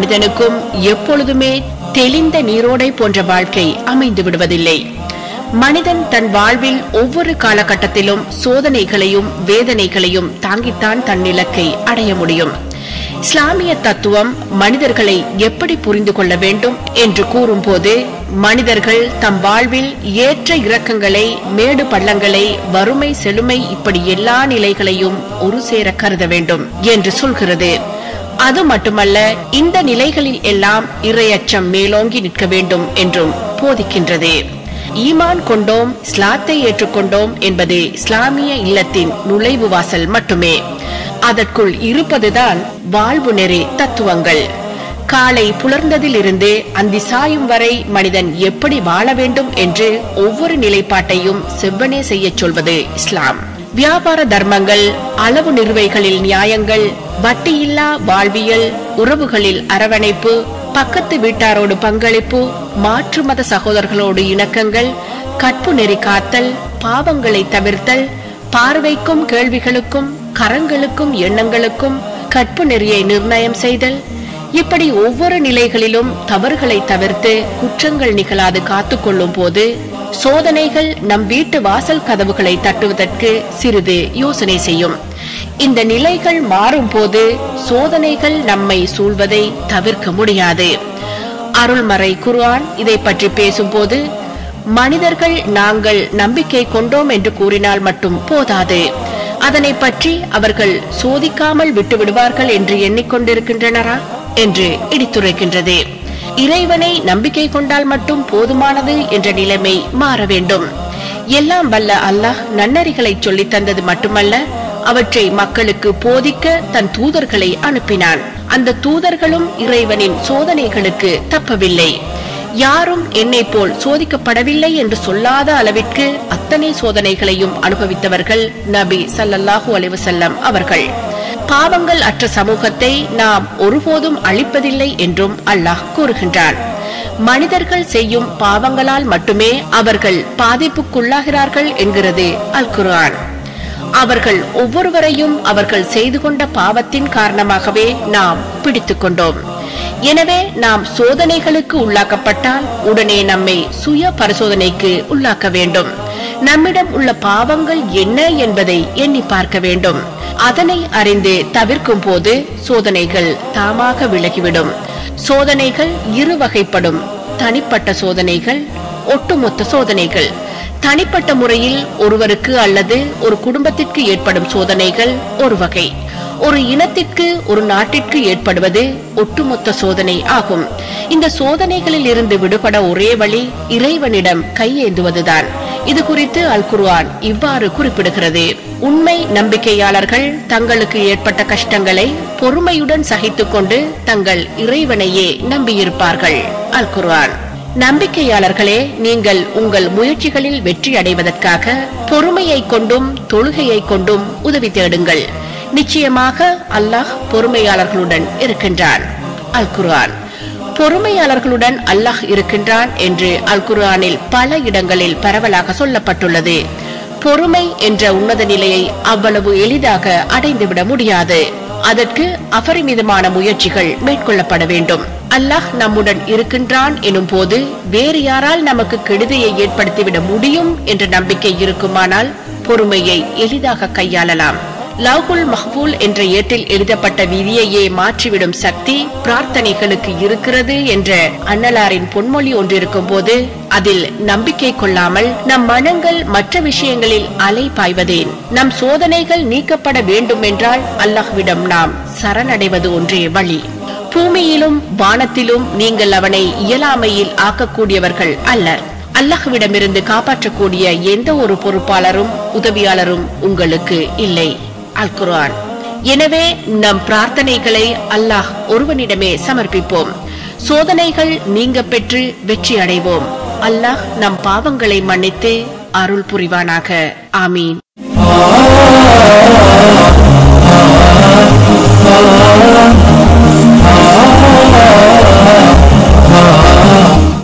மனிதனுக்கும் எப்பொழுதுமே தெளிந்த நீரோடை போன்ற வாழ்க்கை அமைந்து விடுவதில்லை மனிதன் தன் வாழ்வில் ஒவ்வொரு காலகட்டத்திலும் சோதனைகளையும் வேதனைகளையும் தாங்கித்தான் தன் இலக்கை அடைய முடியும் இஸ்லாமிய தத்துவம் மனிதர்களை எப்படி புரிந்து கொள்ள வேண்டும் என்று கூறும்போது மனிதர்கள் தம் வாழ்வில் ஏற்ற இறக்கங்களை மேடு பள்ளங்களை வறுமை செழுமை இப்படி எல்லா நிலைகளையும் ஒரு சேர கருத வேண்டும் என்று சொல்கிறது அது மட்டுமல்ல இந்த நிலைகளில் எல்லாம் இரையச்சம் மேலோங்கி நிற்க வேண்டும் என்றும் போதிக்கின்றது ஈமான் கொண்டோம் இஸ்லாத்தை ஏற்றுக்கொண்டோம் என்பது இஸ்லாமிய இல்லத்தின் நுழைவு வாசல் மட்டுமே அதற்குள் இருப்பதுதான் வாழ்வு நெறி தத்துவங்கள் காலை புலர்ந்ததிலிருந்து அந்தி சாயும் வரை மனிதன் எப்படி வாழ வேண்டும் என்று ஒவ்வொரு நிலைப்பாட்டையும் செவ்வனே செய்யச் சொல்வது இஸ்லாம் வியாபார தர்மங்கள் அளவு நிறுவைகளில் நியாயங்கள் வட்டியில்லா வாழ்வியல் உறவுகளில் அரவணைப்பு பக்கத்து வீட்டாரோடு பங்களிப்பு மாற்று மத சகோதரர்களோடு இணக்கங்கள் கற்பு நெறி காத்தல் பாவங்களை தவிர்த்தல் பார்வைக்கும் கேள்விகளுக்கும் கரங்களுக்கும் எண்ணங்களுக்கும் கற்பு நெறியை நிர்ணயம் செய்தல் இப்படி ஒவ்வொரு நிலைகளிலும் தவறுகளை தவிர்த்து குற்றங்கள் நிகழாது காத்துக்கொள்ளும் போது சோதனைகள் நம் வீட்டு வாசல் கதவுகளை தட்டுவதற்கு சிறிது யோசனை செய்யும் இந்த நிலைகள் மாறும் போது சோதனைகள் நம்மை சூழ்வதை தவிர்க்க முடியாது அருள்மறை குர்ஆன் இதை பற்றி பேசும்போது மனிதர்கள் நாங்கள் நம்பிக்கை கொண்டோம் என்று கூறினால் மட்டும் போதாது அதனை பற்றி அவர்கள் சோதிக்காமல் விட்டு விடுவார்கள் என்று எண்ணிக்கொண்டிருக்கின்றனரா என்று இடித்துரைக்கின்றது இறைவனை நம்பிக்கை கொண்டால் மட்டும் போதுமானது என்ற நிலைமை மாற வேண்டும் எல்லாம் வல்ல அல்லாஹ் நன்னறிகளை சொல்லித் தந்தது மட்டுமல்ல அவற்றை மக்களுக்கு போதிக்க தன் தூதர்களை அனுப்பினான் அந்த தூதர்களும் இறைவனின் சோதனைகளுக்கு தப்பவில்லை யாரும் என்னை போல் சோதிக்கப்படவில்லை என்று சொல்லாத அளவிற்கு அத்தனை சோதனைகளையும் அனுபவித்தவர்கள் நபி ஸல்லல்லாஹு அலைஹி வஸல்லம் அவர்கள் பாவங்கள் அற்ற சமூகத்தை நாம் ஒருபோதும் அழிப்பதில்லை என்றும் அல்லாஹ் கூறுகின்றான் மனிதர்கள் செய்யும் பாவங்களால் மட்டுமே அவர்கள் பாதிப்புக்குள்ளாகிறார்கள் என்கிறது அல் குர்ஆன் அவர்கள் ஒவ்வொருவரையும் அவர்கள் செய்து கொண்ட பாவத்தின் காரணமாகவே நாம் பிடித்துக் கொண்டோம் எனவே நாம் சோதனைகளுக்கு உள்ளாக்கப்பட்டால் உடனே நம்மை சுய பரிசோதனைக்கு உள்ளாக்க வேண்டும் நம்மிடம் உள்ள பாவங்கள் என்ன என்பதை எண்ணி பார்க்க வேண்டும் அதனை அறிந்து தவிர்க்கும் போது சோதனைகள் தாமாக விலகிவிடும் சோதனைகள் இரு வகைப்படும் தனிப்பட்ட சோதனைகள் ஒட்டுமொத்த சோதனைகள் தனிப்பட்ட முறையில் ஒருவருக்கு அல்லது ஒரு குடும்பத்திற்கு ஏற்படும் சோதனைகள் ஒரு வகை ஒரு இனத்திற்கு ஒரு நாட்டிற்கு ஏற்படுவது ஒட்டுமொத்த சோதனை ஆகும் இந்த சோதனைகளில் இருந்து விடுபட ஒரே வழி இறைவனிடம் கையேந்துவதுதான் இது குறித்து அல் குர்ஆன் இவ்வாறு குறிப்பிடுகிறது உண்மை நம்பிக்கையாளர்கள் தங்களுக்கு ஏற்பட்ட கஷ்டங்களை பொறுமையுடன் சகித்துக்கொண்டு தங்கள் இறைவனையே நம்பியிருப்பார்கள் அல் குர்ஆன் நம்பிக்கையாளர்களே நீங்கள் உங்கள் முயற்சிகளில் வெற்றி அடைவதற்காக பொறுமையை கொண்டும் தொழுகையை கொண்டும் உதவி தேடுங்கள் நிச்சயமாக அல்லாஹ் பொறுமையாளர்களுடன் இருக்கின்றான் அல் குர்ஆன் பொறுமையாளர்களுடன் அல்லாஹ் இருக்கின்றான் என்று அல் குர்ஆனில் பல இடங்களில் பரவலாக சொல்லப்பட்டுள்ளது பொறுமை என்ற உன்னத நிலையை அவ்வளவு எளிதாக அடைந்துவிட முடியாது அதற்கு அபரிமிதமான முயற்சிகள் மேற்கொள்ளப்பட வேண்டும் அல்லாஹ் நம்முடன் இருக்கின்றான் எனும் போது வேறு யாரால் நமக்கு கெடுதியை ஏற்படுத்திவிட முடியும் என்ற நம்பிக்கை இருக்குமானால் பொறுமையை எளிதாக கையாளலாம் லவ்குல் மஹ்பூல் என்ற ஏட்டில் எழுதப்பட்ட விதியையே மாற்றிவிடும் சக்தி பிரார்த்தனைகளுக்கு இருக்கிறது என்ற அன்னலாரின் பொன்மொழி ஒன்றிருக்கும் போது அதில் நம்பிக்கை கொள்ளாமல் நம் மனங்கள் மற்ற விஷயங்களில் அலை பாய்வதேன் நம் சோதனைகள் நீக்கப்பட வேண்டும் என்றால் அல்லாஹ்விடம் நாம் சரணடைவது ஒன்றே வழி பூமியிலும் வானத்திலும் நீங்கள் அவனை இயலாமையில் ஆக்கக்கூடியவர்கள் அல்லர் அல்லாஹ்விடமிருந்து காப்பாற்றக்கூடிய எந்த ஒரு பொறுப்பாளரும் உதவியாளரும் உங்களுக்கு இல்லை அல் குர்ஆன் எனவே நம் பிரார்த்தனைகளை அல்லாஹ் ஒருவனிடமே சமர்ப்பிப்போம் சோதனைகள் நீங்க பெற்று வெற்றி அடைவோம் அல்லாஹ் நம் பாவங்களை மன்னித்து அருள் புரிவானாக ஆமீன்